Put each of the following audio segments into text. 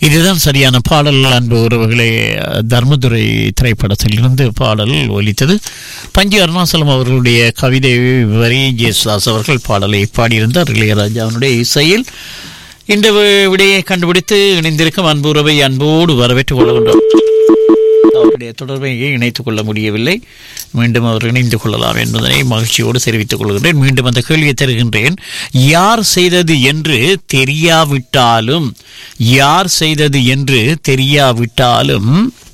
இதுதான் சரியான பாடல் அன்பு உறவுகளே தர்மதுரை திரைப்படத்தில் இருந்து பாடல் ஒலித்தது பஞ்சு அருணாசலம் அவர்களுடைய கவிதை வரி ஜேசுதாஸ் அவர்கள் பாடலை பாடியிருந்தார் இளையராஜாவினுடைய இசையில் இந்த வி- விடையை கண்டுபிடித்து இணைந்திருக்கும் அன்பு உறவை அன்போடு வரவேற்றுக் கொள்கின்றோம் அவருடைய தொடர்பை இணைத்துக் கொள்ள முடியவில்லை மீண்டும் அவர் இணைந்து கொள்ளலாம் என்பதனை மகிழ்ச்சியோடு தெரிவித்துக் கொள்கின்றேன் மீண்டும் அந்த கேள்வியை தருகின்றேன் யார் செய்தது என்று தெரியாவிட்டாலும் யார் செய்தது என்று தெரியாவிட்டாலும்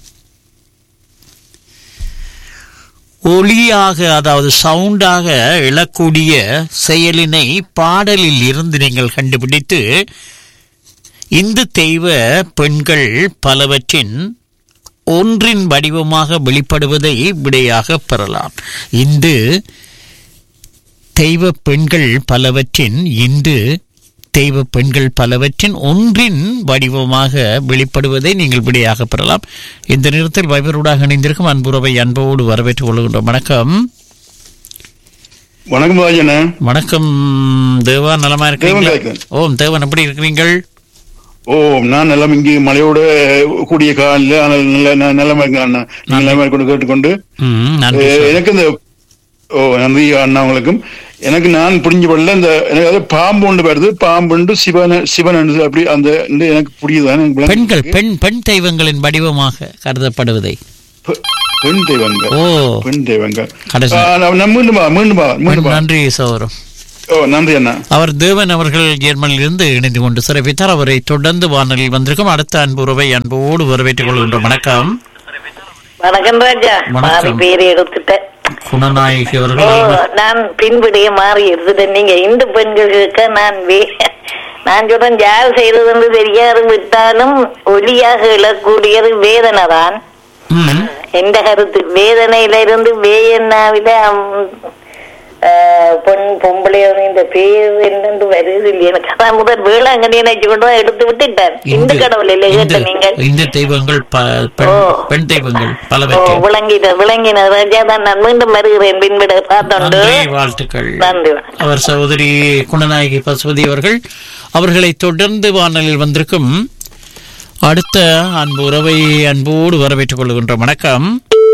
ஒளியாக அதாவது சவுண்டாக எழக்கூடிய செயலினை பாடலில் இருந்து நீங்கள் கண்டுபிடித்து இந்து தெய்வ பெண்கள் பலவற்றின் ஒன்றின் வடிவமாக வெளிப்படுவதை விடையாக பெறலாம் இந்து தெய்வ பெண்கள் பலவற்றின் இந்து தெய்வ பெண்கள் பலவற்றின் ஒன்றின் வடிவமாக வெளிப்படுவதை நீங்கள் விடையாக பெறலாம் இந்த நேரத்தில் வைபரோடாக இணைந்திருக்கும் அன்புறவை அன்போடு வரவேற்றுக் கொள்கின்றோம் வணக்கம் வணக்கம் ராஜண்ண வணக்கம் தேவா நலமா தேவன் இருக்கீங்களா கேட்கிறேன். ஓம் தேவன் எப்படி இருக்கிறீங்கள் ஓ நான் எல்லாம் இங்கே மழையோட கூடிய காலில் நல்ல நல்ல நிலைமை இருக்கேன் அண்ணா நீங்க நிலைமை கொண்டு கேட்டுக்கொண்டு ம், நன்றி அஹ், சார். எனக்கு இந்த ஓ நன்றி அண்ணா உங்களுக்கும் எனக்கு நான் புரிஞ்சு படல இந்த எனக்கு அது பாம்பு ஒன்று வருது பாம்பு உண்டு சிவன் சிவன் உண்டு, அப்படி அந்த இந்த எனக்கு புரியுது எனக்கு விளங்குது. பெண்கள் பெண் பெண் தெய்வங்களின் வடிவமாக கருதப்படுவதை பெ- பெண் தெய்வங்கள் ஓ பெண் தெய்வங்கள் கடைசி ஆ, நான் நான் மீண்டும் வா மீண்டும் வா மீண்டும் வா நன்றி சௌரம் ஓ நன்றி அண்ணா அவர் தேவன் அவர்கள் ஜெர்மனியிலிருந்து இணைந்து கொண்டு சிறப்பித்தார் அவரை தொடர்ந்து வானொலியில் வந்திருக்கும் அடுத்த அன்பு உறவை அன்போடு வரவேற்றுக் கொள்கின்றோம் வணக்கம் வணக்கம் ராஜா வணக்கம். மாறி பேர் எடுத்துட்டேன் குணநாயகி ஓ, அவர்கள் நான் பின்படியே மாறி எடுத்துட்டேன் நீங்க இந்து பெண்களுக்கு நான் வே- நான் சொல்றேன் யார் செய்தது தெரியாது விட்டாலும் ஒளியாக எழக்கூடியது வேதனை தான் ம், எந்த கருத்து வேதனையில இருந்து வேயன்னாவில பொன் பொம்பளை இந்த பேர் என்னன்னு வருது இல்லையா எனக்கு அதான் முதல் வேளாங்கண்ணி நினைச்சு கொண்டு தான் எடுத்து விட்டுட்டேன் இந்து கடவுள் இல்லை கேட்ட இந்து நீங்கள் இந்து தெய்வங்கள் ப- பெண் ஓ. பெண் தெய்வங்கள் ஓ, பலவற்றை விளங்கின விளங்கின ராஜா தான் நான் மீண்டும் வருகிறேன் பின்விட பார்த்தோண்டு நன்றி வாழ்த்துக்கள் நன்றி வணக்கம். அவர் சகோதரி குணநாயகி பசுபதி அவர்கள் அவர்களை தொடர்ந்து வானலில் வந்திருக்கும் அடுத்த அன்பு உறவை அன்போடு வரவேற்றுக் கொள்கின்றோம் வணக்கம்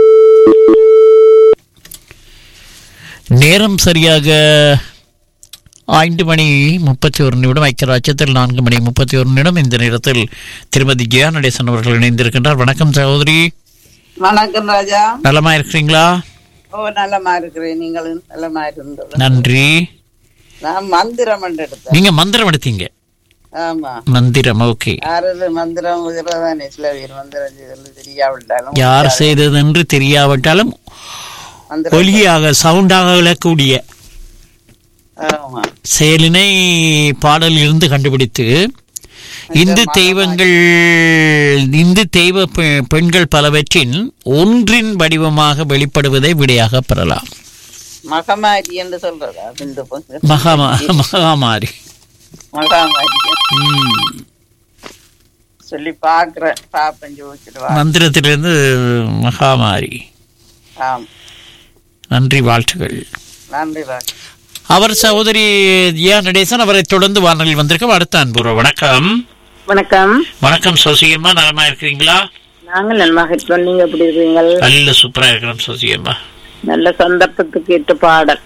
நேரம் சரியாக ஐந்து மணி முப்பத்தி ஒரு நிமிடம் ஐக்கியராட்சத்தில் நான்கு மணி முப்பத்தி ஒரு நிமிடம் இந்த நேரத்தில் திருமதி ஜெயா நடேசன் அவர்கள் இணைந்திருக்கின்றார் வணக்கம் சகோதரி வணக்கம் ராஜா நலமா இருக்கிறீங்களா ஓ நல்லமா இருக்கிறேன் நீங்களும் நல்லமா இருந்தது நன்றி நான் மந்திரம் என்று எடுத்தேன் நீங்க மந்திரம் எடுத்தீங்க ஆமா மந்திரம் ஓகே யாரது மந்திரம் உதிரதானே சில பேர் மந்திரம் செய்தது தெரியாவிட்டாலும் யார் செய்தது என்று தெரியாவிட்டாலும் மந்திரம் ஒலியாக சவுண்டாக விளக்கூடிய ஆமா செயலினை பாடலில் இருந்து கண்டுபிடித்து இந்து தெய்வங்கள் இந்து தெய்வ பெ- பெண்கள் பலவற்றின் ஒன்றின் வடிவமாக வெளிப்படுவதை விடையாக பெறலாம் மகமாரி என்று சொல்றதா இந்த பொண்ணு மகாமா மகாமாரி மகாமாரி ம். சொல்லி பாக்குறேன் பாப்பேன் ஜோதிச்சிடுவா மந்திரத்திலிருந்து மகாமாரி ஆம் நன்றி வாழ்த்துகள் நன்றி ராஜா அவர் சகோதரி ஜியா நடேசன் அவரை தொடர்ந்து வானொலியில் வந்திருக்கும் அடுத்த அன்புற வணக்கம் வணக்கம் வணக்கம் சசியம்மா நலமா இருக்கிறீங்களா நாங்கள் நன்மாக இருக்கிறோம் நீங்க எப்படி இருக்கீங்கள் நல்ல சூப்பரா இருக்கிறோம் சசியம்மா நல்ல சந்தர்ப்பத்துக்கு ஏற்ற பாடல்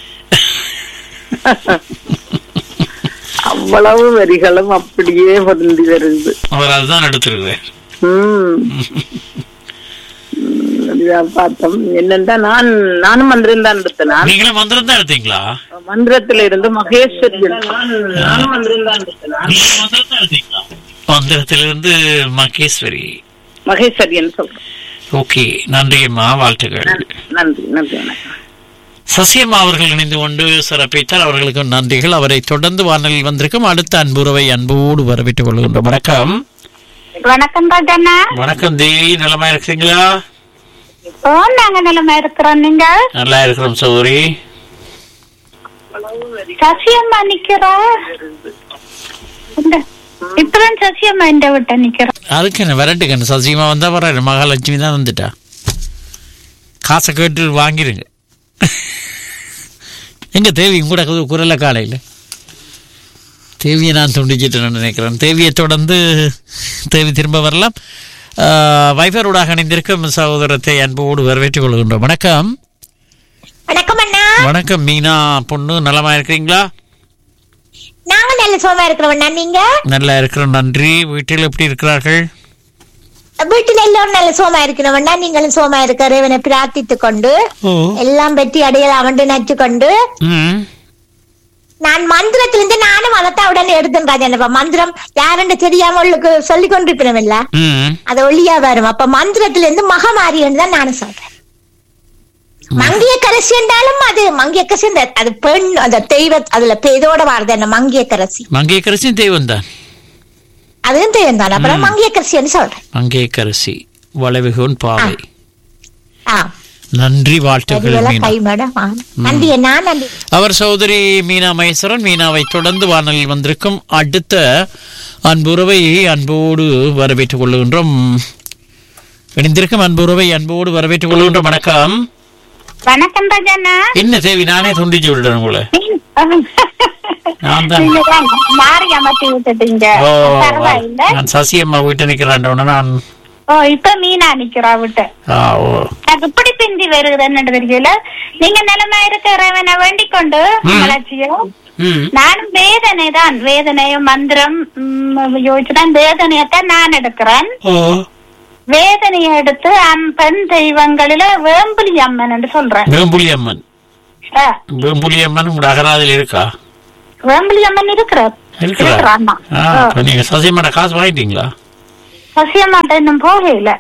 அவ்வளவு வரிகளும் அப்படியே பொருந்தி வருது அவர் அதுதான் எடுத்திருக்கிறார் உம் உம், அதுதான் பார்த்தோம் என்னன்னா நான் நானும் மந்திரம் தான் எடுத்தேன் நான் நீங்களும் மந்திரம் தான் எடுத்தீங்களா மந்திரத்துல இருந்து மகேஸ்வரியன் நானும் மந்திரம் தான் எடுத்தேன் நான். நீங்க மந்திரம் தான் எடுத்தீங்களா மந்திரத்திலிருந்து மகேஸ்வரி மகேஸ்வரியன் சொல்றேன் ஓகே நன்றி அம்மா வாழ்த்துக்கள் நன்றி நன்றி வணக்கம் சசியம்மா அவர்கள் இணைந்து கொண்டு சிறப்பித்தார் அவர்களுக்கு நன்றிகள் அவரை தொடர்ந்து வானலில் வந்திருக்கும் அடுத்த அன்புறவை அன்போடு வரவேற்றுக் கொள்கின்றோம் வணக்கம் வணக்கம் ராஜண்ணா வணக்கம் தேவி நலமா இருக்கிறீங்களா ஓ நாங்க நிலைமை இருக்கிறோம் நீங்க நல்லா இருக்கிறோம் சௌரி சசியம்மா நிக்கிறா இந்த இப்பதான் சசியம்மா இந்த விட்ட நிக்கிறோம் அதுக்கு என்ன விரட்டுக்கண்ணு சசியமா வந்தா வர மகாலட்சுமி தான் வந்துட்டா காசை கேட்டு வாங்கிருங்க எங்க தேவி கூட குரல காலையில் தேவியை நான் துண்டிச்சிட்டேன்னு நினைக்கிறேன் தேவியை தொடர்ந்து தேவி திரும்ப வரலாம் வைஃபரோடாக இணைந்திருக்கும் சகோதரத்தை அன்போடு வரவேற்றுக் கொள்கின்றோம் வணக்கம் வணக்கம் அண்ணா வணக்கம் மீனா பொண்ணு நலமா இருக்கிறீங்களா நாங்க நல்ல சோமா இருக்கிறோம் அண்ணா நீங்க நல்லா இருக்கிறோம் நன்றி வீட்டில் எப்படி இருக்கிறார்கள் வீட்டுல எல்லோரும் நல்ல சோமா இருக்கிறோம் அண்ணா நீங்களும் சோமா இருக்க இறைவனை பிரார்த்தித்துக் கொண்டு ஓ எல்லாம் வெற்றி அடையலாம் என்று நச்சு கொண்டு ம் நான் மந்திரத்திலிருந்து நானும் அதைத்தான் உடனே எடுத்தேன் ராஜா மந்திரம் யாருன்னு தெரியாம உங்களுக்கு சொல்லி கொண்டிருக்கிறோம் இல்ல ம் அது ஒளியா வரும் அப்ப மந்திரத்திலிருந்து மகமாரி தான் நானும் சொல்றேன் மங்கிய கரசி என்றாலும் அது மங்கிய கரசி அந்த- அது பெண் அந்த தெய்வ அதுல இதோட வாருது என்ன மங்கிய கரசி மங்கையக்கரசி தெய்வம் தான் அதுவும் தெய்வம் தான் அப்புறம் மங்கிய கரசின்னு சொல்றேன் மங்கையக்கரசி வளைவுகோன் பாவை ஆ நன்றி வாழ்த்துக்கள் சரிவெல்லாம் மீனா கை மேடம் ஆ. நன்றி அண்ணா நன்றி அவர் சகோதரி மீனா மகேஸ்வரன் மீனாவை தொடர்ந்து வானலில் வந்திருக்கும் அடுத்த அன்புறவை அன்போடு வரவேற்றுக் கொள்ளுகின்றோம் இணைந்திருக்கும் அன்புறவை அன்போடு வரவேற்றுக் கொள்கின்றோம் வணக்கம் வணக்கம் ராஜண்ணா என்ன தேவி நானே துண்டிச்சு விடுறேன் உங்களை நான் தான் நீங்க தான் மாறி அமர்த்தி விட்டுட்டீங்க ஓ பரவாயில்ல நான் சசியம்மா வீட்டு நிக்கிறேன் நான் ஓ இப்ப மீனா நிக்கிறா விட்டு ஆ, ஓ எனக்கு இப்படி பிந்தி வருதுன்னு தெரியல நீங்க நிலைமை இருக்க இறைவனை வேண்டிக் கொண்டு வளர்ச்சியும் ம் நானும் வேதனை தான் வேதனையும் மந்திரம் ம், யோசிச்சுதான் வேதனையத்தான் நான் எடுக்கிறேன் ஓ வேதனையை எடுத்து அம் பெண் தெய்வங்களில வேம்புலி அம்மன் என்று சொல்றேன் வேம்புலி அம்மன் ஆ, வேம்புலி அம்மன் உங்க அகராதில் இருக்கா வேம்புலி அம்மன் இருக்கிறார் இருக்கிறா இருக்கிறாம்மா ஆ, அப்ப நீங்க சசியம்மாட்ட காசு வாங்கிட்டீங்களா சசியம்மாட்ட இன்னும் போகல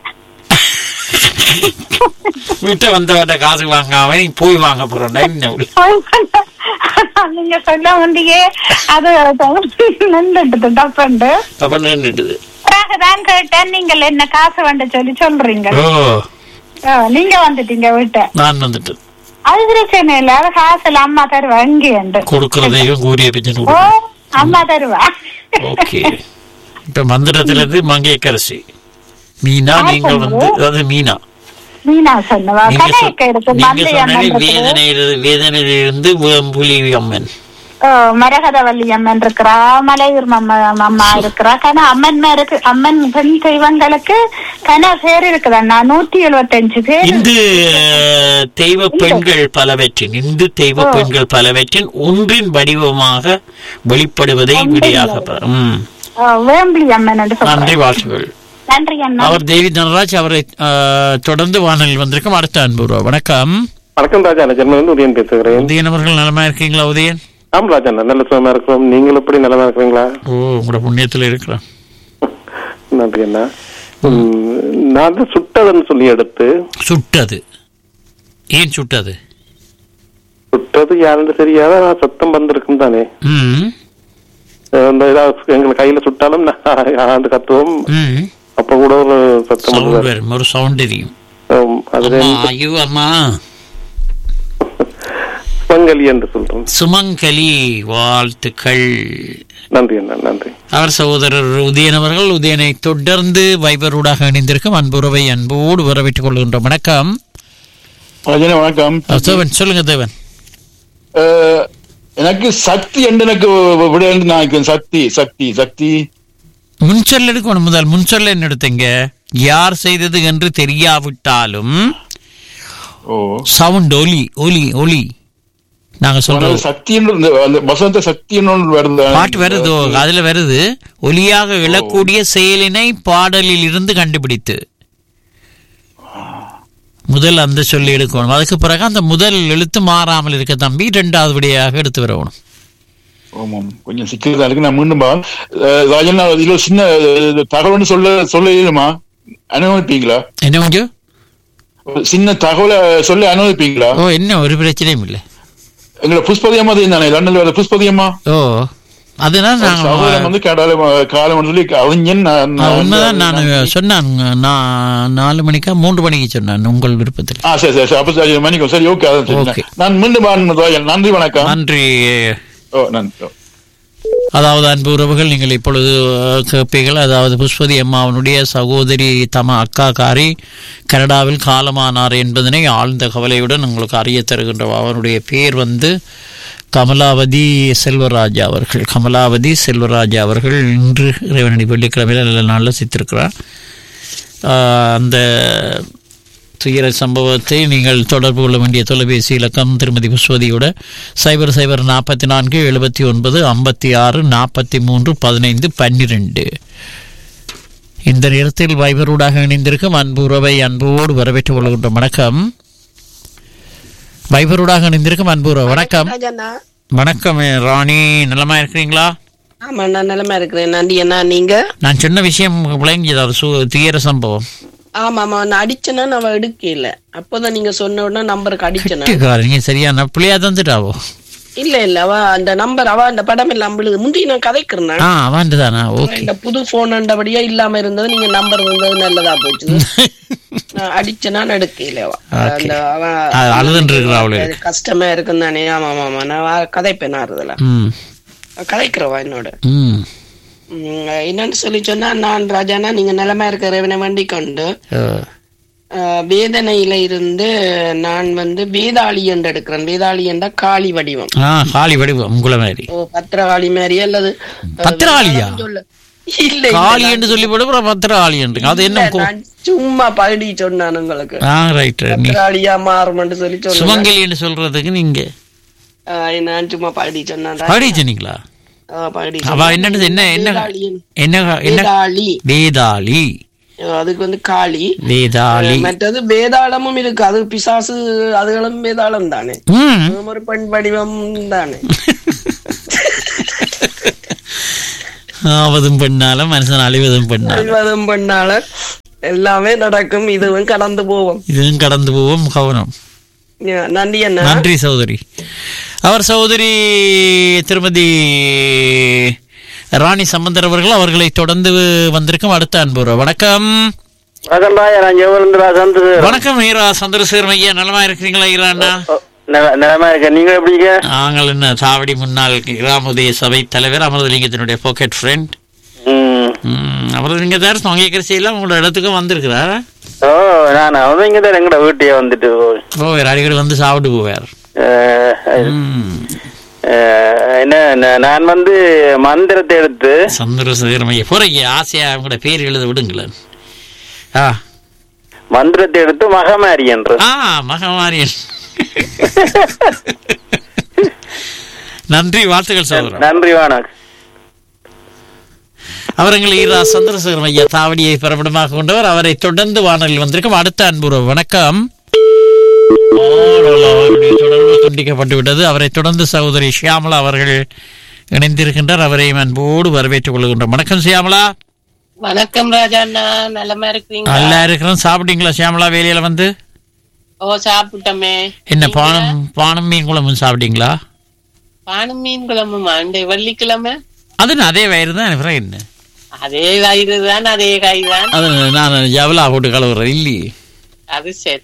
வீட்டை வந்தவட்ட காசு வாங்காம நீ போய் வாங்க போறேன்டா என்ன உள்ள? நீங்க சொல்ல வேண்டியே அது நின்றுட்டு தப்புண்டு அப்ப நின்றுட்டுது பிறகுதான் கேட்டேன் நீங்கள் என்ன காசு வேண்ட சொல்லி சொல்றீங்க ஓ ஆ, நீங்க வந்துட்டீங்க வீட்டை நான் வந்துட்டு அது பிரச்சனை இல்ல அது காசு இல்ல அம்மா தருவா இங்கேண்டு கொடுக்கறதையும் கூறிய பிச்சை ஓ அம்மா தருவா ஓகே இப்ப மந்திரத்துல இருந்து மங்கையக்கரசி மீனா நீங்க வந்து அது மீனா மீனா சொன்னவா நீங்க கடைக்கு சொ- இருக்கு நீங்க மந்தை சொன்னது அம்மன் இருக்கு. வேதனையிலிருந்து வேதனையிலிருந்து வேம்புலி அம்மன் ஓ, மரகதவல்லி அம்மன் இருக்கிறா மலையூர் அம்மா அம்மா இருக்கிறா கன அம்மன் இருக்கு அம்மன் பெண் தெய்வங்களுக்கு கன பேர் இருக்குது அண்ணா நூத்தி எழுபத்தஞ்சு பேர் இந்து அஹ், தெய்வ பெண்கள் பலவற்றின் இந்து தெய்வ பெண்கள் பலவற்றின் ஒன்றின் வடிவமாக வெளிப்படுவதை விடையாக பெற- ம். ஓ, வேம்பிலி அம்மன் என்று நன்றி சொல்றேன் வாழ்த்துகள் நன்றி அண்ணா அவர் தேவி தனராஜ் அவரை அஹ், தொடர்ந்து வானலில் வந்திருக்கும் அடுத்த அன்பு வணக்கம் வணக்கம் ராஜா நான் ஜெர்மனிலிருந்து உதயன் பேசுகிறேன் உதயன் அவர்கள் நலமா இருக்கீங்களா உதயன் ஆம் ராஜா நான் நல்ல சுகமா இருக்கிறோம் நீங்கள் எப்படி நலமா இருக்கிறீங்களா ஓ உங்களோட புண்ணியத்துல இருக்கிறேன் நன்றி அண்ணா ம், நான் வந்து சுட்டதுன்னு சொல்லி எடுத்து சுட்டது ஏன் சுட்டது சுட்டது யாருன்னு தெரியாத நான் சத்தம் வந்திருக்கும் தானே ம் அஹ் இந்த ஏதாவது எங்களை கையில சுட்டாலும் நான் ஆண்டு கத்துவோம் ம் அப்ப கூட ஒரு சத்தம் சவுண்ட் வருது. வரும் ஒரு சவுண்ட் தெரியும் ஆம், அதுல அம்மா இருந்து ஐயோ அம்மா சுமங்கலி என்று சொல்றோம் சுமங்கலி வாழ்த்துக்கள் நன்றி அண்ணா நன்றி அவர் சகோதரர் உதயன் அவர்கள் உதயனை தொடர்ந்து வைபரூடாக இணைந்திருக்கும் அன்புறவை அன்போடு வரவேற்றுக் கொள்கின்றோம் வணக்கம் ராஜனே வணக்கம் அஹ் தேவன் சொல்லுங்க தேவன் அஹ், எனக்கு சக்தி என்று எனக்கு விட என்று நான் நினைக்கிறேன். சக்தி சக்தி சக்தி முன்சொல் எடுக்கணும் முதல் முன்சொல் என்ன எடுத்தீங்க யார் செய்தது என்று தெரியாவிட்டாலும் ஓ சவுண்ட் ஒலி ஒலி ஒலி நாங்க சொல்றோம் சக்தி என்று இந்த அந்த வசந்த சக்தி என்று வருது பாட்டு வருது ஓ, அதுல வருது ஒலியாக எழக்கூடிய செயலினை பாடலில் இருந்து கண்டுபிடித்து முதல் அந்த சொல்லி எடுக்கணும் அதுக்கு பிறகு அந்த முதல் எழுத்து மாறாமல் இருக்க தம்பி இரண்டாவது விடையாக எடுத்து வரணும் ஆமாம் கொஞ்சம் சிக்கல் இருக்கு நான் மீண்டும் பா- அஹ், ராஜன் நான் இதுல சின்ன அஹ், தகவல்னு சொல்ல சொல்ல இயலுமா அனுமதிப்பீங்களா என்ன கொஞ்சம் ஒரு சின்ன தகவலை சொல்ல அனுமதிப்பீங்களா ஓ என்ன ஒரு பிரச்சனையும் இல்லை எங்களை புஷ்பதி அம்மா தானே லண்டன்ல வர புஷ்பதி அம்மா ஓ அதனால் சகோதரன் நாங்கள் வந்து கடலை காலம் சொல்லி அறிஞன் நான் ஆ, உண்மைதான் நான் சொன்னேன் நான் நாலு மணிக்கா மூன்று மணிக்கு சொன்னேன் உங்கள் விருப்பத்தில் ஆ சரி சரி சரி அப்ப சரி மன்னிக்கும் சரி ஓகே அதான் சரி Okay. நான் மீண்டும் பாருங்க ராஜன் நன்றி வணக்கம் நன்றி ஓ நன்றி ஓ. அதாவது அன்பு உறவுகள் நீங்கள் இப்பொழுது அஹ், கேட்பீர்கள் அதாவது புஷ்பதி அம்மாவனுடைய சகோதரி தம அக்காக்காரி கனடாவில் காலமானார் என்பதனை ஆழ்ந்த கவலையுடன் உங்களுக்கு அறிய தருகின்ற அவனுடைய பேர் வந்து கமலாவதி செல்வராஜா அவர்கள் கமலாவதி செல்வராஜா அவர்கள் இன்று இறைவனடி வெள்ளிக்கிழமையில் நல்ல நாளில் சித்திருக்கிறார் ஆஹ் அந்த துயர சம்பவத்தை நீங்கள் தொடர்பு கொள்ள வேண்டிய தொலைபேசி இலக்கம் திருமதி புஷ்வதியோட சைபர் சைபர் நாற்பத்தி நான்கு எழுபத்தி ஒன்பது ஐம்பத்தி ஆறு நாற்பத்தி மூன்று பதினைந்து பன்னிரெண்டு இந்த நேரத்தில் வைபரூடாக இணைந்திருக்கும் அன்பு உறவை அன்போடு வரவேற்றுக் கொள்கின்ற வணக்கம் வைபரூடாக இணைந்திருக்கும் அன்பு உறவு வணக்கம் ராஜண்ணா வணக்கம் ராணி நலமா இருக்கிறீங்களா ஆமா நான் நிலமா இருக்கிறேன் நன்றி அண்ணா நீங்க நான் சொன்ன விஷயம் விளங்கியது ஒரு சு துயர சம்பவம் ஆமா ஆமா நான் அடிச்சேன்னா நான் எடுக்கல அப்போதான் நீங்க சொன்ன உடனே நம்பருக்கு அடிச்சேனா நீங்க சரியான பிள்ளையா தந்துட்டாவோ இல்ல இல்ல அவ அந்த நம்பர் அவ அந்த படம் எல்லாம் விழுது முந்தி நான் கதைக்கிறேன் ஆ அவாண்டு தானா ஓகே இந்த புது போன் அண்டபடியா இல்லாம இருந்தது நீங்க நம்பர் வந்தது நல்லதா போச்சு நான் அடிச்சேனா நான் எடுக்கல அவ. அந்த அவ அது அழுதுன்னு இருக்கிறா அவளுக்கு. அது கஷ்டமா இருக்குன்னு தானே ஆமா ஆமா ஆமா நான் வா- கதைப்பேன் ஆறுதல ம் கதைக்கிறவா என்னோட ம் உம், என்னன்னு சொல்லி சொன்னா நான் ராஜானா நீங்க நிலைமை இருக்கிறவனை வண்டி கொண்டு அஹ், ஆஹ், வேதனையில இருந்து நான் வந்து வேதாளி என்று எடுக்கிறேன் வேதாளி என்ற காளி வடிவம் ஆ காளி வடிவம் உங்களை மாதிரி ஓ பத்திரகாளி மாதிரி அல்லது பத்திரகாளியா? சொல்ல இல்ல இல்ல, காளி என்று சொல்லி போட்டு அப்புறம் பத்திரகாளி என்று அது என்ன இல்ல, நான் சும்மா பகுடி சொன்னான் உங்களுக்கு ஆ ரைட் நீ பத்திரகாளியா மாறுமென்று சொல்லி சொன்னேன் சுமங்கலி என்று சொல்றதுக்கு நீங்க ஆஹ், நான் சும்மா பகுடி சொன்னேன் படி சொன்னீங்களா ஆஹ், பகுடி அவ என்னது என்ன என்ன வேதாளியின் என்ன என்ன வேதாளி வேதாளி ஆஹ், அதுக்கு வந்து காளி வேதாளி மற்றது வேதாளமும் இருக்கு அது பிசாசு அதுகளும் வேதாளம் தானே ம் அதுவும் ஒரு பெண் வடிவம் தானே ஆவதும் பெண்ணால மனுஷன் அழிவதும் பெண்ணால அழிவதும் பெண்ணால எல்லாமே நடக்கும் இதுவும் கடந்து போவோம் இதுவும் கடந்து போவோம் கவனம் யா, நன்றி அண்ணா நன்றி சகோதரி அவர் சகோதரி திருமதி ராணி சம்பந்தர் அவர்கள் அவர்களை தொடர்ந்து வந்திருக்கும் அடுத்த அன்பு வணக்கம் வணக்கம் பாய் நான் ஜெவலந்திரா சந்து வணக்கம் ஈரா சந்திரசேகரம் ஐயா நலமா இருக்கிறீங்களா ஈராண்ணா நிலமா இருக்க நீங்க எப்படிங்க நாங்கள் என்ன சாவடி முன்னாள் கிராமோதய சபை தலைவர் அமரதலிங்கத்தினுடைய பாக்கெட் ஃப்ரெண்ட் ம் அமரதலிங்க தார் தொங்கை எல்லாம் உங்களோட இடத்துக்கும் வந்திருக்கிறார் ஓ நான் அவன் இங்க தான் எங்கட வீட்டையே வந்துட்டு போவார் அடிக்கடி வந்து சாப்பிட்டு போவார் அஹ், ம். அஹ், என்ன நா- நான் வந்து மந்திரத்தை எடுத்து சந்திரசேகரம் ஐயா போறீங்க ஆசையா உங்களோட பேர் எழுத விடுங்களேன் ஆ மந்திரத்தை எடுத்து மகமாரி என்று ஆ மகமாரியன் நன்றி வாழ்த்துக்கள் சகோதரன் நன்றி வணக்கம் அவர்கள் ஈரா சந்திரசேகரம் ஐயா தாவடியை பிறப்பிடமாக கொண்டவர் அவரை தொடர்ந்து வானலில் வந்திருக்கும் அடுத்த அன்புறவு வணக்கம் அவருடைய தொடர்பு துண்டிக்கப்பட்டு விட்டது அவரை தொடர்ந்து சகோதரி ஷியாமலா அவர்கள் இணைந்திருக்கின்றார் அவரை அன்போடு வரவேற்றுக் கொள்கின்றோம் வணக்கம் ஷியாமலா வணக்கம் ராஜா அண்ணா நலமா இருக்கிறீங்க நல்லா இருக்கிறோம் சாப்பிட்டீங்களா ஷியாமலா வேலையில வந்து ஓ சாப்பிட்டோமே என்ன பானம் பானம் மீன் குழம்பு சாப்பிட்டீங்களா பானம் மீன் குழம்பு அண்டை வெள்ளிக்கிழமை அது நான் அதே வயிறு தான் அப்புறம் என்ன அதே வயிறு தான் அதே காய் தான் அது நான் ஜவலா போட்டு கழுவுறேன் இல்லையே அது சரி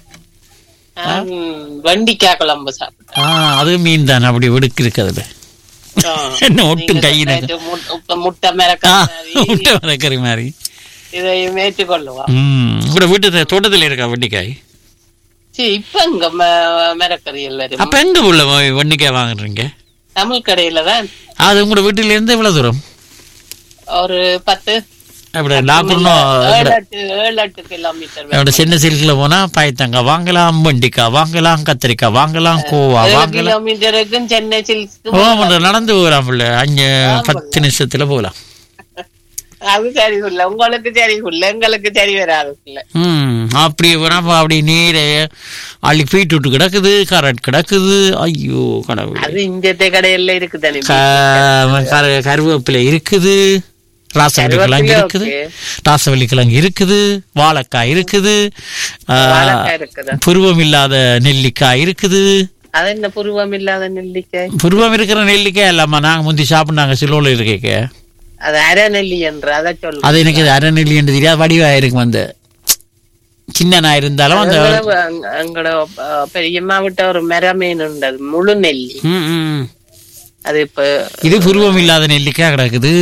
நான் வண்டிக்காய் குழம்பு சாப்பிட்டேன் ஆ அது மீன் தான் அப்படி வெடுக்கு இருக்கு அதுல ஆ. என்ன ஒட்டும் நீங்க கையில சொன்ன முட்டை- முட்டை மிரக்க ஆ, மாதிரி முட்டை வதக்கறி மாதிரி இதையும் ஏற்றுக்கொள்ளுவோம் ம் உங்களோட வீட்டு தோட்டத்தில் இருக்கா வெண்டிக்காய் சரி இப்ப இங்க ம- மிரக்கறி எல்லாரும் அப்ப எங்க உள்ள வ- வெண்டைக்காய் வாங்குறீங்க தமிழ் கடையில தான் அது உங்களோட வீட்டில இருந்து எவ்வளவு தூரம் ஒரு பத்து அப்படி லாபுரம் ஏழு எட்டு ஏழு எட்டு கிலோமீட்டர் அப்படி சின்ன சில்கில் போனா பாய்த்தங்காய் வாங்கலாம் வெண்டிக்காய் வாங்கலாம் கத்திரிக்காய் வாங்கலாம் கோவா ஏழு வாங்கலாம் கிலோமீட்டருக்கும் சென்னை சில்க்ஸ்க்கு ஓ மண்ட நடந்து போகலாம் புள்ள அஞ்சு பத்து நிமிஷத்துல போகலாம் அது சரி இல்ல உங்களுக்கு சரி இல்ல எங்களுக்கு சரி வராது இல்ல ம் அப்படி வேணா அப்படி நீரை அள்ளி பீட்ரூட் கிடக்குது கேரட் கிடக்குது ஐயோ கடவுள் அது இஞ்சத்தை கடையில இருக்குது தானே க- கரு- கருவேப்பிலை இருக்குது ராசவள்ளி கிழங்கு கருவேப்பிலை இருக்குது okay. ராசவள்ளி கிழங்கு இருக்குது வாழைக்காய் இருக்குது ஆ, வாழைக்காய் இருக்குதா? புருவம் இல்லாத நெல்லிக்காய் இருக்குது அது என்ன புருவம் இல்லாத நெல்லிக்காய் புருவம் இருக்கிற நெல்லிக்காய் இல்லாம நாங்க முந்தி சாப்பிட்டாங்க சிலோல இருக்கேக்க அது அரை நெல்லி என்று அதை சொல்லு அது எனக்கு இது அரை நெல்லி என்று தெரியாது வடிவா இருக்கும் அந்த சின்னனா இருந்தாலும் அந்த எங்களோட பெரியம்மா விட்ட ஒரு மரமீன் உண்டு அது முழு நெல்லி ம், ம். அது இப்ப இது புருவம் இல்லாத நெல்லிக்காய் கிடக்குது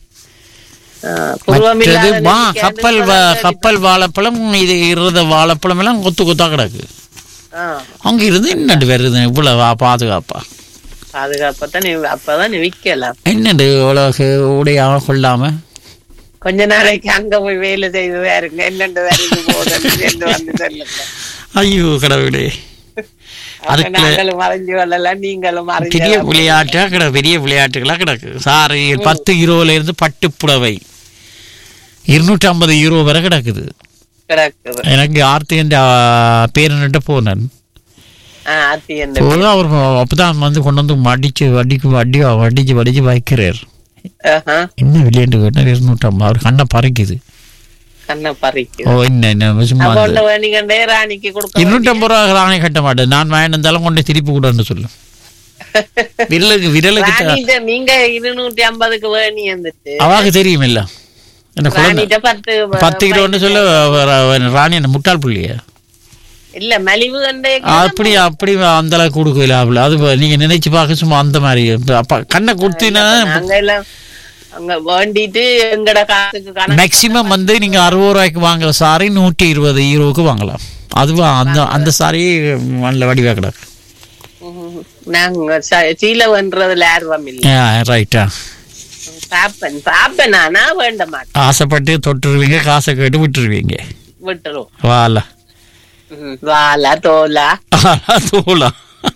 ஆ, புருவம் மற்றது இல்லாத வா நெல்லிக்காய் கப்பல் வந்து வா- கப்பல் வாழைப்பழம் இது இருந்த வாழைப்பழம் எல்லாம் கொத்து கொத்தா கிடக்கு ஆ, அங்க இருந்து இன்னட்டு வருது இவ்வளவு வா- பாதுகாப்பா பாதுகாப்பத்தான் நீ அப்பதான் நீ விக்கலாம் என்னது உலக உடையாக கொள்ளாம கொஞ்ச நாளைக்கு அங்க போய் வேலை செய்து வேறுங்க என்னண்டு வேலைக்கு போகுதுன்னு வந்து சொல்லுங்க ஐயோ கடவுளே அப்ப அதுக்கு நாங்களும் மறைஞ்சு வரலாம் நீங்களும் மறைஞ்சு பெரிய வரலாம். விளையாட்டா கிடக்கு பெரிய விளையாட்டுகளா கிடக்கு சாரி பத்து யூரோல இருந்து பட்டு புடவை இருநூற்றி ஐம்பது யூரோ வரை கிடக்குது கிடக்குது எனக்கு ஆர்த்தி என்ற பேரன்கிட்ட போனேன் ஆ, அத்தி என்ன போது அவர் அப்பதான் வந்து கொண்டு வந்து மடிச்சு வடிக்கு வடி வடிச்சு வடிச்சு வைக்கிறார் ஆஹா, என்ன விளையாண்டு கேட்டார் இருநூற்றம்பது அவர் கண்ணை பறிக்குது கண்ணை பறிக்கு ஓ என்ன என்ன சும்மா அப்ப அது. ஒண்ணு வேணுங்கண்டே ராணிக்கு கொடுக்க இருநூற்றம்பது ரூபா ராணி கட்ட மாட்டேன் நான் வாங்கிட்டு இருந்தாலும் கொண்டு திருப்பி கூடன்னு சொல்லு விரலுக்கு விரலுக்கு த- ராணிட்ட நீங்க இருநூற்றி ஐம்பதுக்கு வேணி வந்துட்டு அவாக்கு தெரியும் இல்ல என்ன குழந்தை ராணிட்ட பத்து பத்து கிலோன்னு சொல்ல வ- ராணி என்ன முட்டாள் புள்ளிய இல்ல மலிவு கண்டே அப்படி அப்படி அந்த அளவுக்கு கொடுக்கல அவள அது வ- நீங்க நினைச்சு பார்க்க சும்மா அந்த மாதிரி அப்ப கண்ணை கொடுத்தீங்கன்னா நாங்க எல்லாம் அங்க வேண்டிட்டு எங்கட காசுக்கு கணக்கு மேக்சிமம் வந்து நீங்க அறுபது ரூபாய்க்கு வாங்குற சாரி நூற்றி இருபது ஈரோவுக்கு வாங்கலாம் அதுவா அந்த அந்த சாரி நல்ல வடிவா கிடக்கு ம், நாங்க ச- சீலவன்றதுல ஆர்வம் இல்ல ரைட்டா பாப்பன் பாப்பன் ஆனா வேண்ட மாட்டேன் ஆசைப்பட்டு தொட்டுருவீங்க காசை கேட்டு விட்டுருவீங்க விட்டுரும் வால ம், வாலா தோலா தோலா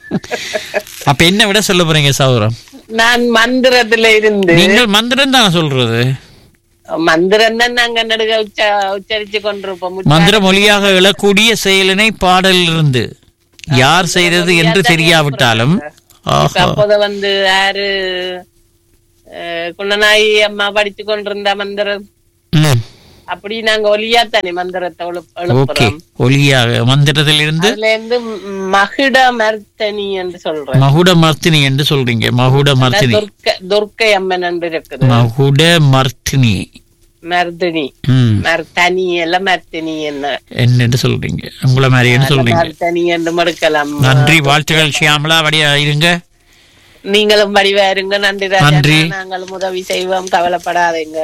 அப்ப என்ன விட சொல்ல போறீங்க சௌரம் நான் மந்திரத்துல இருந்து நீங்கள் மந்திரம் தானே சொல்றது மந்திரம் தான் நாங்க நடுக உச்ச உச்சரிச்சு கொண்டிருப்போம் உச்சா- மந்திர மொழியாக எழக்கூடிய செயலினை பாடலில் இருந்து யார் செய்தது என்று தெரியாவிட்டாலும் இப்ப ஆஹா. அப்போத வந்து யாரு அஹ், குள்ளநாயகி அம்மா படிச்சு கொண்டிருந்த மந்திரம் ம், அப்படி நாங்க ஒலியா தானே மந்திரத்தை எழுப்- ஓகே எழுப்புறோம் ஒலியாக மந்திரத்தில் இருந்து அதுல இருந்து ம், மகிட மர்த்தனி என்று சொல்றேன் மகுட மர்த்தினி என்று சொல்றீங்க மகுட மர்த்தினி துர்க்கை துர்க்கை அம்மன் என்று இருக்குது மகுட மர்த்தினி மர்தினி ம் மர்த்தனி எல்லாம் மர்த்தினி என்ன என்னன்னு சொல்றீங்க உங்களை மாதிரி என்ன சொல்றீங்க மர்த்தனி என்று மடுக்கலாம் நன்றி வாழ்த்துக்கள் ஷியாமலா வடியா இருங்க நீங்களும் வடிவா இருங்க நன்றி ராஜா. நன்றி. நாங்களும் உதவி செய்வோம் கவலைப்படாதீங்க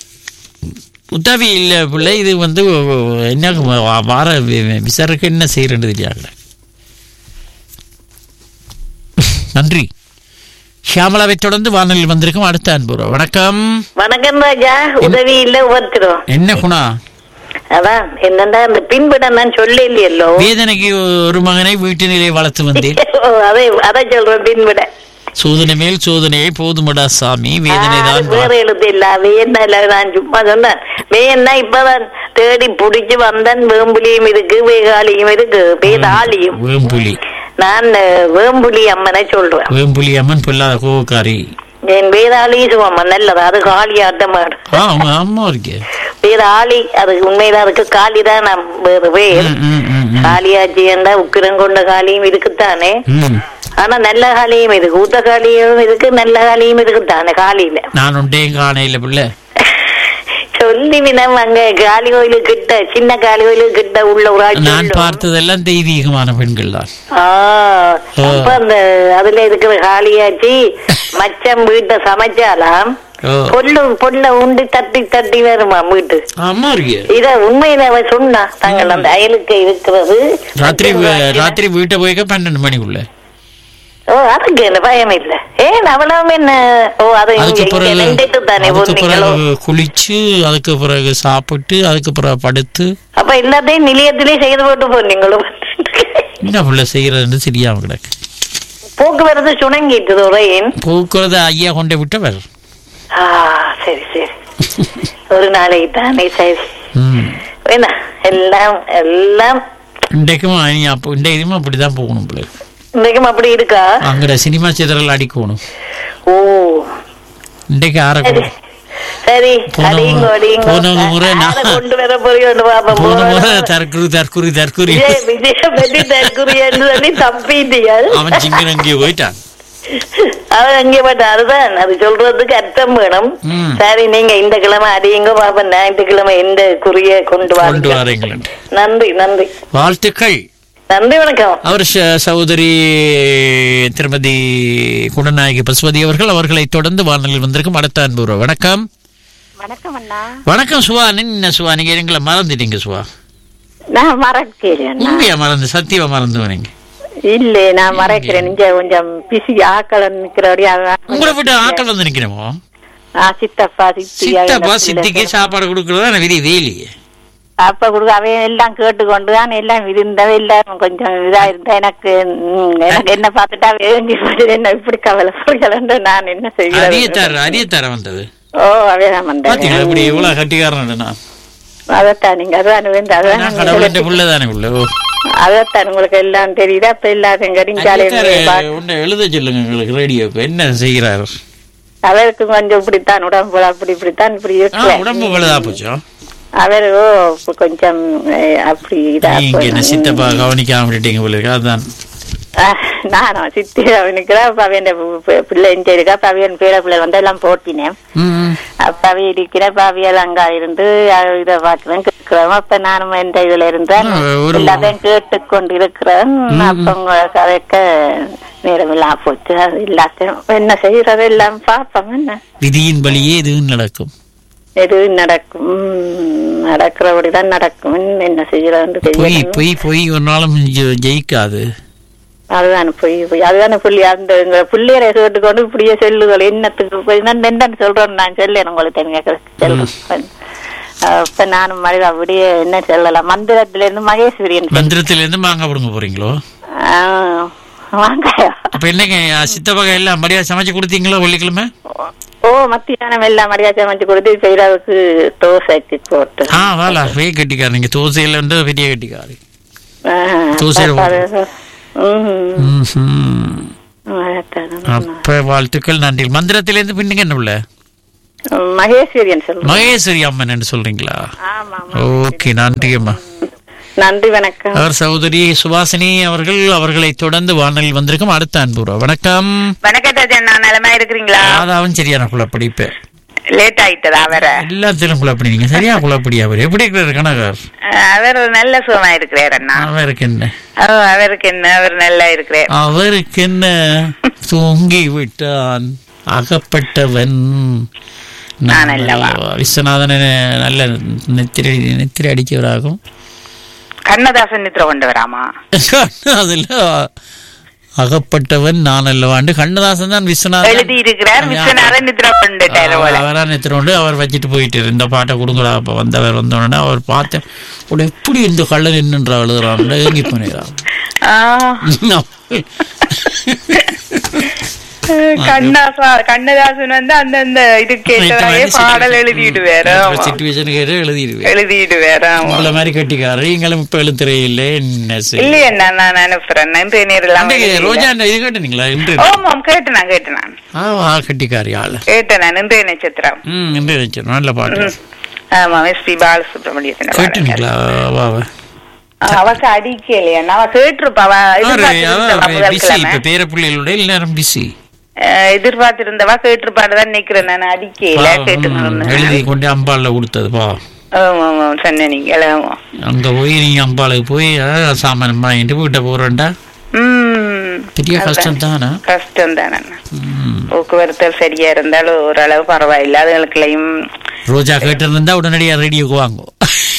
உதவி இல்ல பிள்ளை இது வந்து என்ன வா- வார வி- விசாரக்கு என்ன செய்யறது தெரியாது நன்றி ஷியாமலாவை தொடர்ந்து வானொலியில் வந்திருக்கும் அடுத்த அன்புறோம் வணக்கம் வணக்கம் ராஜா உதவி இல்ல ஒவ்வொருத்தரும் என்ன குணா அதான் என்னண்டா அந்த பின்படம் நான் சொல்ல இல்லையல்லோ வேதனைக்கு ஒரு மகனை வீட்டினிலே வளர்த்து வந்தேன் அதை அதை சொல்றேன் பின்பட சோதனை மேல் சோதனையை போதுமடா சாமி வேதனை அது தான் வேற எழுத்து இல்ல வேணா இல்ல நான் சும்மா சொன்னேன் வேணா இப்பதான் தேடி புடிச்சு வந்தேன் வேம்புலியும் இருக்கு வேகாலியும் இருக்கு வேதாளியும் வேம்புலி நான் அஹ், வேம்புலி அம்மனை சொல்றேன் வேம்புலி அம்மன் பொல்லாத கோவக்காரி என் வேதாளி சுவம்மா நல்லது அது காளி ஆட்டமாடு ஆ அவங்க அம்மா இருக்கே வேதாளி அது உண்மைதான் அதுக்கு காளி தான் நான் வேறு பேர் ம், ம், ம், ம். காளியாச்சி என்றா உக்கிரம் கொண்ட காளியும் இருக்குத்தானே ம். ஆனா நல்ல காளியும் இருக்கு ஊத்த காளியும் இருக்கு நல்ல காளியும் இருக்குத்தானே காளியில நான் உண்டேன் காணையில பிள்ளை சொல்லி வினம் அங்க காளி கோயிலுக்கு கிட்ட சின்ன காளி கோயிலுக்கு கிட்ட உள்ள ஒரு ஆட்சி நான் உள்ள. பார்த்ததெல்லாம் தெய்வீகமான பெண்கள் தான் ஆ, அப்ப அந்த அதுல இருக்கிற காளியாச்சி மச்சம் வீட்டை சமைச்சாலாம் ஓ. பொல்லு பொல்ல உண்டு தட்டி தட்டி வருமா வீட்டு அம்மா இருக்கே இத உண்மையில அவ சொன்னா தாங்கள் அந்த அயலுக்கு இருக்கிறது ராத்திரி வி- ராத்திரி வீட்டை போய்க்க பன்னெண்டு மணிக்குள்ள ஓ அதுக்கு என்ன பயம் இல்ல ஏன் அவ்வளவு என்ன ஓ அது அதுக்கு இங்க பிறகு நின்றுட்டு தானே அதுக்கு போனீங்களோ பிறகு குளிச்சு அதுக்கு பிறகு சாப்பிட்டு அதுக்கு பிறகு படுத்து அப்ப எல்லாத்தையும் நிலையத்திலே செய்து போட்டு போனீங்களோ என்ன பிள்ளை செய்யறதுன்னு தெரியாம கிடக்கு போக்குவரத்து சுணங்கிட்டு ரயில் போக்குவரத்து ஐயா கொண்டு விட்டவர் ஆ சரி சரி ஒரு நாளைக்கு தானே சரி ம். என்ன எல்லாம் எல்லாம் இன்றைக்கும் இனி அப்போ இன்றைக்கும் அப்படிதான் போகணும் பிள்ளை இன்றைக்கும் அப்படி இருக்கா அங்கட சினிமா சிதறல் அடிக்கணும் ஓ இன்றைக்கு சரி ஆரக்கணும் சரி போன அடியுங்க அடியுங்க போன முறை நான் யாரை கொண்டு வர போறியோன்னு பாப்போம் போன போன முறை முறை தற்குறி தற்குறி தற்குறி விஜய் விஜய பற்றி தற்குறியன்னு சொல்லி தப்பிட்டியா அவன் சிங்கன் அங்கே போயிட்டான் அவன் அங்கே பட்ட அதுதான் அது சொல்றதுக்கு அர்த்தம் வேணும் ம். சரி நீங்க இந்த கிழமை அடியுங்க பாப்போம் ஞாயிற்றுக்கிழமை எந்த குறிய கொண்டு கொண்டு வாங்க வரீங்களேன் நன்றி நன்றி வாழ்த்துக்கள் நன்றி வணக்கம் அவர் ச- சகோதரி திருமதி குணநாயகி பசுபதி அவர்கள் அவர்களை தொடர்ந்து வானொலியில் வந்திருக்கும் அடுத்த அன்பு உறவு. வணக்கம் வணக்கம் அண்ணா வணக்கம் சுவா என்ன சுவா நீங்க எங்களை மறந்துட்டீங்க சுவா நான் மறக்கிறேன் உண்மையா மறந்து சத்தியமா மறந்து நீங்க இல்ல நான் மறைக்கிறேன் நீங்க கொஞ்சம் பிசி ஆக்கள் நிக்கிறபடியா உங்களை விட்டு ஆக்கள் வந்து நிக்கிறோமோ சித்தப்பா சித்தி சித்தப்பா சித்திக்கு சாப்பாடு கொடுக்கறதா விதி வேலையே அப்ப கொடுக்க அவன் எல்லாம் கேட்டுக்கொண்டு தான் எல்லாம் இருந்தவ எல்லாம் கொஞ்சம் இதா இருந்தா எனக்கு ம், எனக்கு என்ன பார்த்துட்டா வேங்கி போட்டு என்ன இப்படி கவலைப்படுகிறேன் நான் என்ன செய்கிறேன் அரியத்தார அரியத்தார வந்தது ஓ அவையதான் பாத்தீங்களா வந்தேன் இப்படி எவ்வளவு கட்டிக்காரன் நான் அதைத்தான் நீங்க அதான் வேண்டு நான் அதான் கடவுள்கிட்ட புள்ளதானே உள்ள ஓ அதைத்தான் உங்களுக்கு எல்லாம் தெரியுது அப்ப எல்லாரும் கடிஞ்சாலே அரியத்தாரு உன்னை எழுத சொல்லுங்க எங்களுக்கு ரேடியோக்கு என்ன செய்கிறார் அவருக்கு கொஞ்சம் இப்படித்தான் உடம்பு அப்படி இப்படித்தான் இப்படி ஆ, இருக்கு உடம்பு பழுதா போச்சோ அவரு ஓ, கொஞ்சம் அஹ், அப்படி இதா நீங்க என்ன போய்- சித்தப்பா கவனிக்காம விட்டீங்க போல இருக்கு அதான் அஹ், நானும் சித்தி அவனுக்குறா அப்ப அவன் பிள்ளை இங்க இருக்கா அப்ப அவன் பேர பிள்ளை வந்து எல்லாம் போட்டினேன் ம். அப்ப அவ இருக்கிற அப்ப அவியல் அங்க இருந்து அஹ், இத பாக்குறேன் கேட்கிறோம் அப்ப நானும் இந்த இதுல இருந்தேன் ஆ, ஒரு- எல்லாத்தையும் கேட்டுக்கொண்டு இருக்கிறேன் அப்ப உங்களுக்கு அதைக்க நேரம் எல்லாம் போச்சு அது எல்லாத்தையும் என்ன செய்யறது எல்லாம் பார்ப்போம் என்ன விதியின் வழியே இதுவும் நடக்கும் எது நடக்கும் உம், நடக்கிறபடிதான் நடக்கும் என்ன செய்யறதுன்னு பொய் தெரியல பொய் பொய் ஒரு நாளும் ஜெ- ஜெயிக்காது அதுதான் பொய் பொய் அதுதானே புள்ளி அந்த எங்க பிள்ளையரை கேட்டுக்கொண்டு இப்படியே செல்லுகள் என்னத்துக்கு போய் நான் என்னன்னு சொல்றேன் நான் சொல்லேன் உங்களுக்கு தெரிஞ்ச சொல்றேன் அப்ப நானும் மனித அப்படியே என்ன சொல்லலாம் மந்திரத்துல இருந்து மகேஸ்வரியன் மந்திரத்திலிருந்து மாங்காய் பிடுங்க போறீங்களோ ஆஹ், வாங்காயா அப்ப என்னங்க சித்தப்பகை எல்லாம் மரியாதை சமைச்சு கொடுத்தீங்களோ வெள்ளிக்கிழமை ஓ மத்தியானம் எல்லாம் மரியாதை அமைச்சு கொடுத்து இப்ப இரவுக்கு தோசைக்கு போட்டு ஆ வாலா வே கட்டிக்காரு நீங்க தோசையில வந்து பெரிய கட்டிக்காரு ஆஹ், தோசையில அப்ப அது- உம், ம்ஹும். அதான். அப்ப வாழ்த்துக்கள் நன்றி மந்திரத்திலிருந்து பின்னுங்க என்ன உள்ள மகேஸ்வரியன் சொல்றேன் மகேஸ்வரி அம்மன் என்று சொல்றீங்களா ஆமா ஓகே நன்றி அம்மா நன்றி வணக்கம் அவர் சகோதரி சுபாசினி அவர்கள் அவர்களை தொடர்ந்து வானலில் வந்திருக்கும் அடுத்த அன்புறா வணக்கம் வணக்கம் ராஜன் நான் நலமா இருக்கிறீங்களா ராதாவும் சரியான குழப்படிப்பு லேட் ஆயிட்டதா அவர எல்லாத்திலும் குழப்படி நீங்க சரியா குழப்படி அவர் எப்படி இருக்கிறார் கணவர் அவர் நல்ல சுகமா இருக்கிறார் அண்ணா அவருக்கு என்ன ஓ, அவருக்கு என்ன அவர் நல்லா இருக்கிறார் அவருக்கு என்ன தூங்கி விட்டான் அகப்பட்டவன் நான் அல்லவா? விஸ்வநாதன் நல்ல நெத்திரி நெத்திரி அடிக்கவராகும் கண்ணதாசன் நித்திர கொண்டு வராமா அதுல அகப்பட்டவன் நான் அல்லவாண்டு கண்ணதாசன் தான் விஸ்வநாதன் எழுதி இருக்கிறார் விஸ்வநாதன் நித்திர கொண்டுட்டாரு போல அவரா நெத்திரோண்டு அவர் வச்சுட்டு போயிட்டு இந்த பாட்டை கொடுங்களா அப்ப வந்தவர் வந்தோடனே அவர் பார்த்து உடனே எப்படி இந்த கள்ளன் என்னன்ற அழுகுறான் ஏங்கி போனேறான் ஆ, கண்ணாசா கண்ணதாசன் வந்து அந்தந்த இது கேட்டதாவே பாடல் எழுதிட்டு வேற சிச்சுவேஷன் கேட்டு எழுதிடுவேன் எழுதிட்டு வேற உங்களை மாதிரி கட்டிக்காரு நீங்களும் இப்ப எழுத்துறே இல்லை என்ன செய்ய இல்லையா நான் நான் அனுப்புறேன் நன்றி நேரெல்லாம் அன்றைக்கு ரோஜா அண்ணா இது கேட்டீங்களா இன்று ஓமாம் கேட்டு நான் கேட்டு நான் ஆ கட்டிக்காரி ஆளு கேட்டேன் நான் இன்றைய நட்சத்திரம் ம் இன்று நினைச்சேன் நல்ல பாட்டு ஆமா எஸ் பி பாலசுப்ரமணியத்தின் கேட்டீங்களா வா வா அவக்கு அடிக்கலையா அவ கேட்டிருப்பா அவ எதிர்பார்த்திருந்தவா பிஸி புதன்கிழமை. இப்ப பேர பிள்ளைகளோட எல்லாரும் பிஸி அஹ், எதிர்பார்த்திருந்தவா கேட்டிருப்பான்னு தான் நிக்கிறேன் நான் அடிக்கல கேட்டு எழுதி கொண்டு அம்பாள்ல கொடுத்தது பா ஆமா ஆமா சொன்ன நீங்க ஆமா. அங்க போய் நீங்க அம்பாளுக்கு போய் அஹ், சாமான் வாங்கிட்டு வீட்டை போறேன்டா ம் பெரிய கஷ்டம் தானே கஷ்டம் தானே போக்குவரத்து சரியா இருந்தாலும் ஓரளவு பரவாயில்ல அதுகளுக்குலையும் ரோஜா கேட்டிருந்தா உடனடியா ரேடியோக்கு வாங்கும்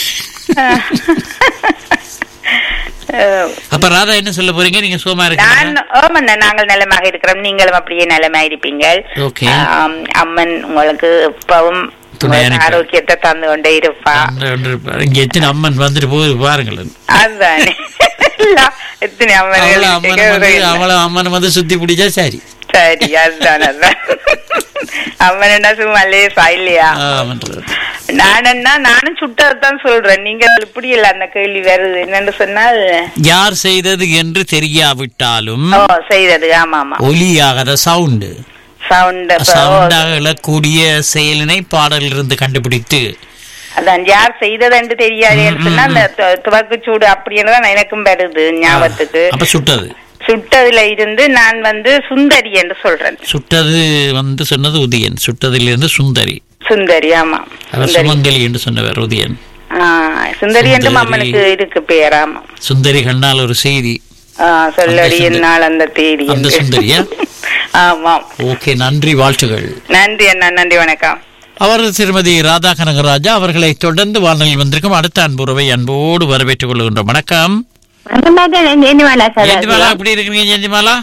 அஹ், அப்ப ராதா என்ன சொல்ல போறீங்க நீங்க சோமா இருக்கீங்க நான் ஆமாண்ணா நாங்கள் நலமாக இருக்கிறோம் நீங்களும் அப்படியே நலமா இருப்பீங்க ஓகே ஆம், அம்மன் உங்களுக்கு எப்பவும் துணையா உங்களுக்கு நிற்க. ஆரோக்கியத்தை தந்து கொண்டே இருப்பா இங்க எத்தனை அம்மன் வந்துட்டு போகுது பாருங்களேன் அதுதானே எல்லாம் எத்தனை அம்மன் அவள அம்மன் வந்து அவள அம்மன் வந்து சுத்தி பிடிச்சா சரி சரி அதுதான் அதுதான் அம்மன் என்ன சும்மா லேசா இல்லையா ஆமன்றது. நானன்னா நானும் சுட்டதான் சொல்றேன் நீங்க இப்படி இல்ல அந்த கேள்வி வருது என்னன்னு சொன்னால் யார் செய்தது என்று தெரியாவிட்டாலும் ஓ செய்தது ஆமா ஆமா ஒலியாகாத சவுண்டு சவுண்ட் சவுண்டாக எழக்கூடிய செயலினை பாடலிலிருந்து கண்டுபிடித்து அதான் யார் செய்தது என்று தெரியாது சொன்னா அந்த து- துவக்குச்சூடு அப்படின்னு தான் எனக்கும் வருது ஞாபகத்துக்கு அப்ப சுட்டது சுட்டதுல இருந்து நான் வந்து சுந்தரி என்று சொல்றேன் சுட்டது வந்து சொன்னது உதயன் சுட்டதிலிருந்து சுந்தரி சுந்தரி ஆமா அவர் சுந்தரி சுமங்கலி என்று சொன்னவர் உதயன் ஆ, சுந்தரி என்றும் சுந்தரி. அம்மனுக்கு இருக்கு பேர் ஆமா சுந்தரி கண்ணால் ஒரு செய்தி ஆ, சொல்லடி அந்த சுந்தரி. என்னால் அந்த தேதி அந்த என்று. சுந்தரியா ஆமாம் ஓகே நன்றி வாழ்த்துகள் நன்றி அண்ணா நன்றி வணக்கம் அவர் திருமதி ராதா கனகராஜா அவர்களை தொடர்ந்து வானலில் வந்திருக்கும் அடுத்த அன்புறவை அன்போடு வரவேற்றுக் கொள்கின்றோம் வணக்கம் ஜெனிமாலா ஜெயந்திமாலா எப்படி இருக்கிறீங்க ஜெயந்திமாலா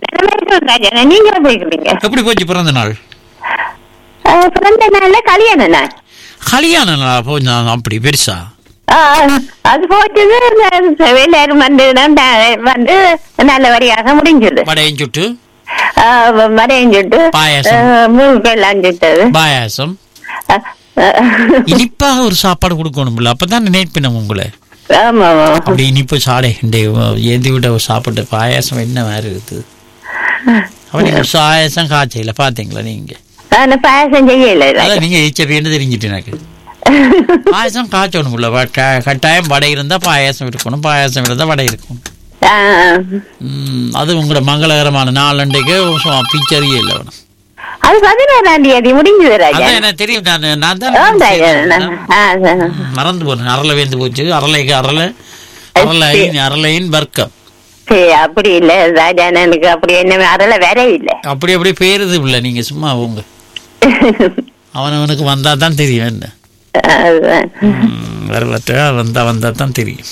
நீங்க எப்படி இருக்கிறீங்க எப்படி போச்சு பிறந்த நாள் அஹ், பிறந்த நாள்ல கல்யாண நாள் கல்யாண நாள் போ நான் அப்படி பெருசா அஹ், அது போச்சது எல்லாரும் வந்து நான் வந்து நல்ல வரியாக முடிஞ்சது வடையும் சுட்டு வரையும் சுட்டு பாயாசம். மூக்கெல்லாம் சுட்டது பாயாசம் அஹ், அஹ், இனிப்பாக ஒரு சாப்பாடு கொடுக்கணும்ல அப்பதான் நினைப்பினோம் உங்களை ஆமா ஆமா அப்படி இனிப்பு சாடை இந்த ஏந்தி விட சாப்பிட்ட பாயாசம் என்ன மாதிரி இருக்குது அப்ப நீங்க பாயாசம் காய்ச்சல பாத்தீங்களா நீங்க நான் பாயசம் செய்யல அதான் நீங்க ஈச்சபின்னு தெரிஞ்சிட்டு எனக்கு பாயாசம் காய்ச்சணும்ல வ- க- கட்டாயம் வடை இருந்தா பாயாசம் இருக்கணும் பாயாசம் இருந்தா வடை இருக்கும் அஹ், ம், அது உங்களோட மங்களகரமான நாளண்டைக்கு பிச்சரியே இல்லை வேணும் அது பதினோராம் தேதி முடிஞ்சது ராஜா அதான் எனக்கு தெரியும் நான் நான் தான் ஆம் ராஜா நான்- அஹ், அஹ். மறந்து போனேன் அரளை வேந்து போச்சு அரளைக்கு அரளை அரளையின் அரளையின் வர்க்கம் சரி அப்படி இல்ல ராஜா எனக்கு அப்படி என்ன அரல வேற இல்ல அப்படி அப்படி பேருது இல்லை நீங்க சும்மா உங்க அவனவனுக்கு வந்தா தான் தெரியும் என்ன அதுதான். ம், வரலாற்று வந்தா வந்தா தான் தெரியும்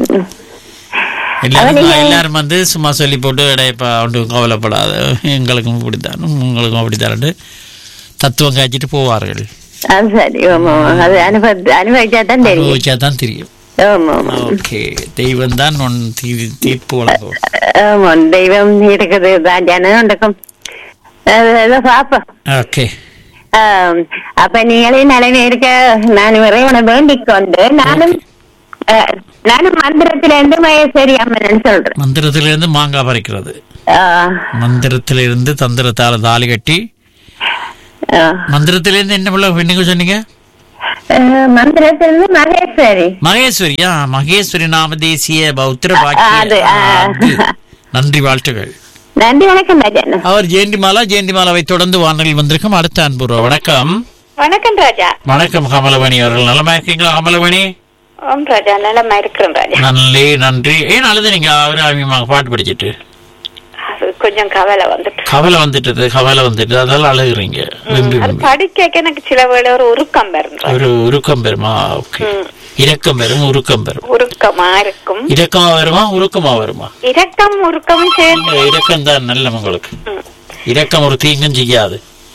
எல்லாரும் எல்லாரும் வந்து சும்மா சொல்லி போட்டு இடையப்பா ஒன்றும் கவலைப்படாத எங்களுக்கும் இப்படித்தான் உங்களுக்கும் அப்படித்தான் தத்துவம் காய்ச்சிட்டு போவார்கள் அது சரி ஆமா ஆமா. அது அனுபவ அனுபவிச்சா தான் தெரியும் அனுபவிச்சா தான் தெரியும் ஆமா ஆமா ஓகே தெய்வம் தான் உன் தீ- தீர்ப்பு வழங்கும் ஆமா தெய்வம் இருக்குது ராஜானு நடக்கும் அதை பாப்போம் ஓகே ஆம், அப்ப நீங்களே நிலைமை இருக்க நான் இறைவனை வேண்டிக் கொண்டு நானும் அஹ், நானும் மந்திரத்தில இருந்து மகேஸ்வரி அம்மன் சொல்றேன் மந்திரத்திலிருந்து மாங்காய் பறிக்கிறது ஆஹ், மந்திரத்திலிருந்து தந்திரத்தால தாலி கட்டி ஆஹ். மந்திரத்திலிருந்து என்ன பிள்ளை என்னங்க சொன்னீங்க அஹ், மந்திரத்திலிருந்து மகேஸ்வரி மகேஸ்வரியா மகேஸ்வரி நாம தேசிய பௌத்திர அது, பாக்கிய ஆ. அது. நன்றி வாழ்த்துகள் நன்றி வணக்கம் ராஜா அவர் ஜெயந்திமாலா ஜெயந்திமாலாவை தொடர்ந்து வானொலியில் வந்திருக்கும் அடுத்த அன்புறோ வணக்கம் வணக்கம் ராஜா வணக்கம் கமலவணி அவர்கள் நலமா இருக்கீங்களா கமலவணி ஓம் ராஜா நலமா இருக்கிறேன் ராஜா நல்லே நன்றி ஏன் அழுது நீங்க அவர் ஆமியமாக பாட்டு படிச்சிட்டு அது கொஞ்சம் கவலை வந்துட்டு கவலை வந்துட்டது கவலை வந்துட்டு அதெல்லாம் அழுகுறீங்க விரும்பி அது விரும்பி. படிக்க எனக்கு சில வேளை ஒரு உருக்கம் வரும் ஒரு உருக்கம் பெறுமா ஓகே இரக்கம் பெறும் உருக்கம் பெறும் உருக்கமா இருக்கும் இரக்கமா வருமா உருக்கமா வருமா இரக்கம் உருக்கமும் சேர்ந்து இந்த இரக்கம் தான் நல்ல உங்களுக்கு இரக்கம் ஒரு தீங்கும் செய்யாது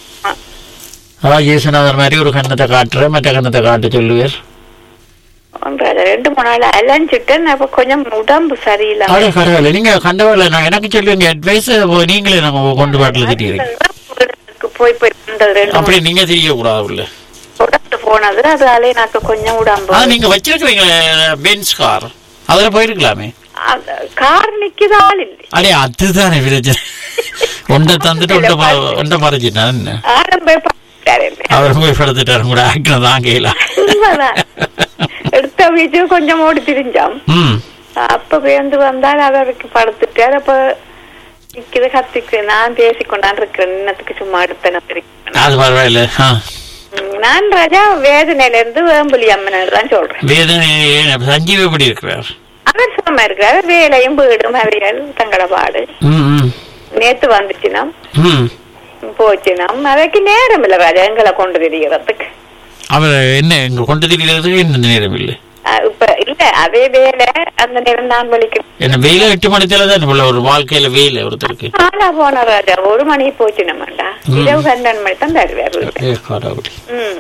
ஆ இயேசுநாதர் மாதிரி ஒரு கண்ணத்தை காட்டுற மற்ற கண்ணத்தை காட்ட சொல்லுவார் ஓம் ராஜா ரெண்டு மூணு நாள் அலைஞ்சிட்டு நான் இப்ப கொஞ்சம் உடம்பு சரியில்லை அட கடவுளே நீங்க கண்டவர்கள நான் எனக்கு சொல்லுவீங்க அட்வைஸ் நீங்களே நம்ம கொண்டு பாட்டில் திட்டீங்க வீட்டுக்கு போய் போய் வந்தது ரெண்டு அப்படி நீங்க தெரிய கூடாது உள்ள உடம்பு போனது அதாலே எனக்கு கொஞ்சம் உடம்பு அது நீங்க வச்சிருக்கீங்களே பென்ஸ் கார் அதுல போயிருக்கலாமே அந்த கார் நிக்குது ஆள் இல்லை அடே அதுதானே பிரச்சனை ஒன்றை தந்துட்டு ஒன்றை ப- ஒன்றை மறைச்சிட்டான் என்ன ஆரம்ப பார்த்தாரு என்ன. அவர் போய் படுத்துட்டாரு கூட ஆக்கின தாங்கல உண்மைதான். எடுத்த வீச்சு கொஞ்சம் ஓடி திரிஞ்சான் ம் அப்ப பேருந்து வந்தால் அவருக்கு படுத்துட்டார் அப்ப நிக்குது கத்திக்கு நான் பேசிக்கொண்டான் இருக்கிறேன் இன்னத்துக்கு சும்மா எடுத்தேன் அது பரவாயில்ல ஆ நான் ராஜா வேதனையில இருந்து வேம்புலி அம்மன் தான் சொல்றேன் வேதனை சஞ்சீவ் எப்படி இருக்கிறார் அவர் சும்மா இருக்கிறார் வேலையும் வீடும் அவைகள் தங்கள பாடு ம் ம் நேத்து வந்துச்சுனாம் ம் போச்சுனாம் அவைக்கு நேரம் இல்ல ராஜா எங்களை கொண்டு திரிகிறதுக்கு அவர் என்ன இங்க கொண்டு திரிகிறதுக்கு என்ன நேரம் இல்லை அஹ் இப்ப இல்ல அதே வேலை அந்த நேரம் நான் வலிக்கிறேன் என்ன வெயில எட்டு மணித்தால தான் உள்ள ஒரு வாழ்க்கையில வெயில் ஒருத்தருக்கு ஆனா போன ராஜா ஒரு மணி போச்சு நம்மண்டா ம். இரவு பன்னெண்டு மணி தான் தருவார் வீட்டுல ஏ, கடவுளே. ம்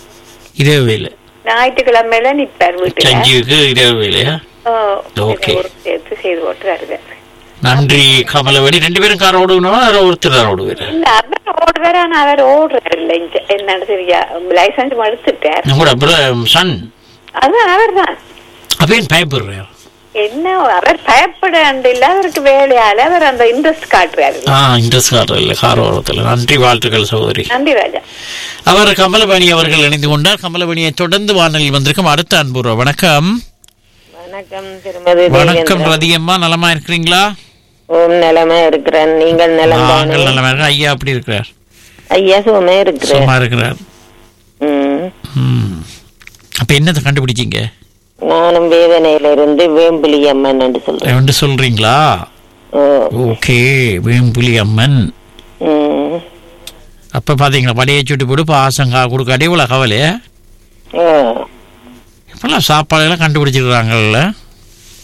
இதே வெயில் ஞாயிற்றுக்கிழமையில நிப்பார் வீட்டுல சஞ்சீவுக்கு இதே வெயிலையா ஓ, ஓகே. ஒரு சேர்த்து செய்து போட்டு வருவார் நன்றி கமலவணி ரெண்டு பேரும் கார் ஓடுவா ஒருத்தர் தான் ஓடுவார் இல்ல அவர் ஓடுவார் ஆனா அவர் ஓடுறாரு இல்ல இங்க என்னன்னு சரியா லைசன்ஸ் எடுத்துட்டார் நம்மளோட அப்புறம் சன் அதான் அவர் தான் அப்பயும் பயப்படுறாரு என்ன அவர் பயப்பட இல்ல அவருக்கு வேலையால அவர் அந்த இன்ட்ரெஸ்ட் காட்டுறாரு ஆ இன்ட்ரெஸ்ட் கார் இல்லை கார் ஓரத்தில் நன்றி வாழ்த்துக்கள் சகோதரி நன்றி ராஜா அவர் கமலபணி அவர்கள் இணைந்து கொண்டார் கமலபணியை தொடர்ந்து வானொலியில் வந்திருக்கும் அடுத்த அன்புறோ வணக்கம் வணக்கம் திருமதி வணக்கம் ரதியம்மா நலமா இருக்கிறீங்களா ஓம் நலமா இருக்கிறேன் நீங்கள் நலம் நாங்கள் நலமா இருக்கோம் ஐயா அப்படி இருக்கிறார் ஐயா சுகமே இருக்கிறேன் சும்மா இருக்கிறார் ம். ம். அப்ப என்னத்தை கண்டுபிடிச்சீங்க நானும் வேதனையில இருந்து வேம்புலி அம்மன் என்று சொல்றேன் ரெண்டு சொல்றீங்களா ஓ, ஓகே வேம்புலி அம்மன் ம். அப்ப பாத்தீங்களா படையை சுட்டு போட்டு பாசங்கா கொடுக்காட்டி இவ்வளவு கவலை ஓ, இப்பெல்லாம் சாப்பாடெல்லாம் கண்டுபிடிச்சிருக்காங்கல்ல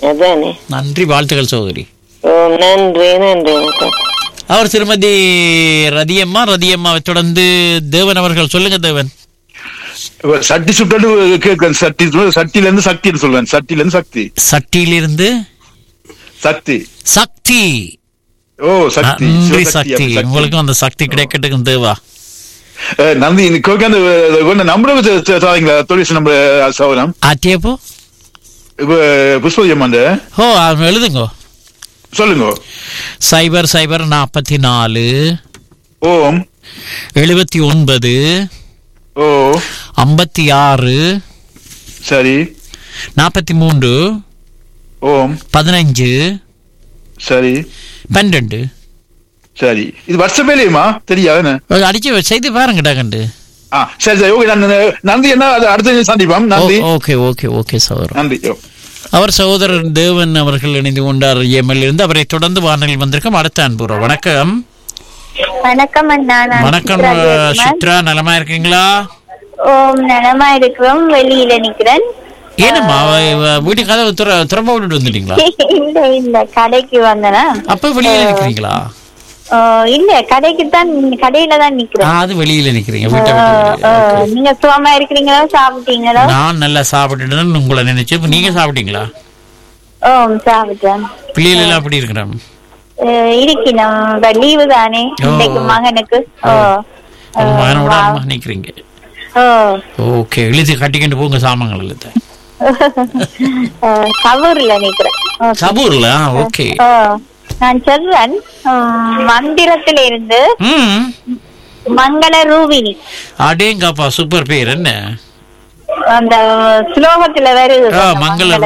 அதானே நன்றி வாழ்த்துக்கள் சகோதரி ஓ நன்றி நன்றி வணக்கம் அவர் திருமதி ரதியம்மா ரதியம்மாவை தொடர்ந்து தேவன் அவர்கள் சொல்லுங்க தேவன் இப்ப சட்டி சுட்டு கேட்கிறேன் சட்டி சுட்டு- சட்டில இருந்து சக்தின்னு சொல்றேன் சட்டில இருந்து சக்தி சட்டியிலிருந்து சக்தி சக்தி ஓ சக்தி நன்றி சிவசக்தி, சக்தி அப்படி உங்களுக்கும் அந்த சக்தி கிடைக்கட்டும் தேவா அஹ், நந்தி இந்த கோக்கி அந்த கொண்ட நம்பர் சாதிங்களா தொழில் நம்ம சௌரம் ஆட்டியப்போ இப்ப புஷ்பதி அம்மா ஓ அவங்க எழுதுங்க சொல்லுங்க சைபர் சைபர் நாற்பத்தி நாலு ஓம் எழுபத்தி ஒன்பது ஓ ஐம்பத்தி ஆறு சரி நாற்பத்தி மூன்று ஓம் பதினஞ்சு சரி பன்னெண்டு சரி இது வருஷமேலையுமா தெரியாது அடிச்சு செய்து பாருங்கடா கண்டு ஆ சரி சரி ஓகே நான் நந்தி என்ன அது அடுத்த சந்திப்போம் நந்தி ஓகே ஓகே ஓகே சகோதரர் நன்றி ஓ. அவர் சகோதரர் தேவன் அவர்கள் இணைந்து கொண்டார் எம்எல் இருந்து அவரை தொடர்ந்து வானொலி வந்திருக்கும் அடுத்த அன்புற வணக்கம் வணக்கம் அண்ணா நான் வணக்கம் சித்ரா ஜெயக்குமார். சித்ரா நலமா இருக்கீங்களா ஓம் நலமா இருக்கிறோம் வெளியில நிக்கிறேன் ஏனம்மா அவ- இவ வீட்டு கதவு திற திறம்ப விட்டுட்டு வந்துட்டீங்களா இல்ல இல்ல கடைக்கு வந்தனா அப்ப வெளியில நிக்கிறீங்களா இல்ல கடைக்கு தான் கடையில தான் ஆ, நிக்கிறேன் அது வெளியில நிக்கிறீங்க வீட்டை ஆ, விட்டு ஆ, வெளியில. நீங்க சுகமா இருக்கிறீங்களா சாப்பிட்டீங்களா நான் நல்லா சாப்பிட்டுட்டு உங்களை நினைச்சு இப்ப நீங்க சாப்பிட்டீங்களா ஓம் சாப்பிட்டேன் பிள்ளைகள் எல்லாம் அப்படி இருக்கிறான் அஹ் இருக்கணும் இப்ப லீவு தானே ஓ. இன்னைக்கு மகனுக்கு ஓ உங்க மகனோட அம்மா நிக்கிறீங்க ஓ ஓகே இழுத்து கட்டிக்கிட்டு போங்க சாமான்கள் இழுத்து அஹ், கவூர்ல நிக்கிறேன் ஓ. சபூர்ல ஓகே ஓ நான் சொல்றேன் உம், மந்திரத்தில இருந்து ம் மங்கள ரூபினி அடேங்கப்பா சூப்பர் பேர் என்ன அந்த ஸ்லோகத்துல வருது ஆ, மங்கள